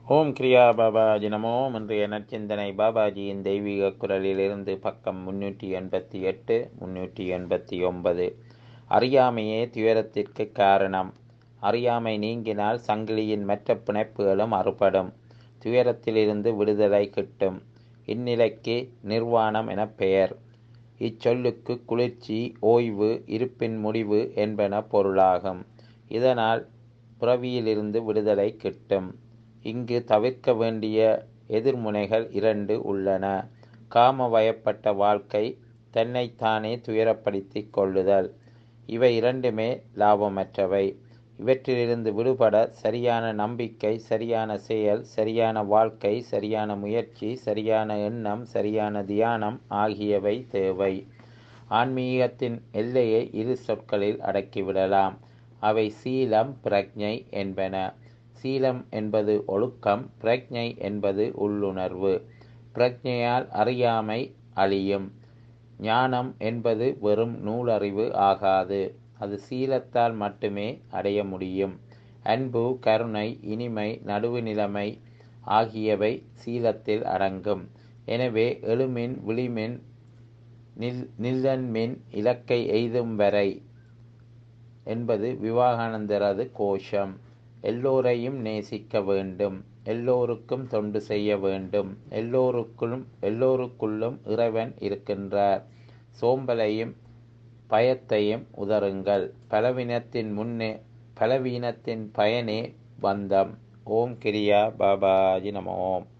ஓம் கிரியா பாபாஜி நமோ இன்றைய நற்சிந்தனை பாபாஜியின் தெய்வீக குரலிலிருந்து பக்கம் முன்னூற்றி எண்பத்தி எட்டு முன்னூற்றி எண்பத்தி ஒன்பது அறியாமையே துயரத்திற்கு காரணம் அறியாமை நீங்கினால் சங்கிலியின் மற்ற பிணைப்புகளும் அறுபடும் துயரத்திலிருந்து விடுதலை கிட்டும் இந்நிலைக்கு நிர்வாணம் என பெயர் இச்சொல்லுக்கு குளிர்ச்சி ஓய்வு இருப்பின் முடிவு என்பன பொருளாகும் இதனால் பிறவியிலிருந்து விடுதலை கிட்டும் இங்கு தவிர்க்க வேண்டிய எதிர்முனைகள் இரண்டு உள்ளன காம வயப்பட்ட வாழ்க்கை தன்னைத்தானே துயரப்படுத்திக் கொள்ளுதல் இவை இரண்டுமே லாபமற்றவை இவற்றிலிருந்து விடுபட சரியான நம்பிக்கை சரியான செயல் சரியான வாழ்க்கை சரியான முயற்சி சரியான எண்ணம் சரியான தியானம் ஆகியவை தேவை ஆன்மீகத்தின் எல்லையை இரு சொற்களில் அடக்கிவிடலாம் அவை சீலம் பிரக்ஞை என்பன சீலம் என்பது ஒழுக்கம் பிரக்ஞை என்பது உள்ளுணர்வு பிரக்ஞையால் அறியாமை அழியும் ஞானம் என்பது வெறும் நூலறிவு ஆகாது அது சீலத்தால் மட்டுமே அடைய முடியும் அன்பு கருணை இனிமை நடுவுநிலைமை ஆகியவை சீலத்தில் அடங்கும் எனவே எழுமின் விழிமின் நில் நில்லன்மின் இலக்கை எய்தும் வரை என்பது விவேகானந்தரது கோஷம் எல்லோரையும் நேசிக்க வேண்டும் எல்லோருக்கும் தொண்டு செய்ய வேண்டும் எல்லோருக்குள்ளும் எல்லோருக்குள்ளும் இறைவன் இருக்கின்றார் சோம்பலையும் பயத்தையும் உதறுங்கள் பலவீனத்தின் முன்னே பலவீனத்தின் பயனே பந்தம் ஓம் கிரியா பாபாஜி நம ஓம்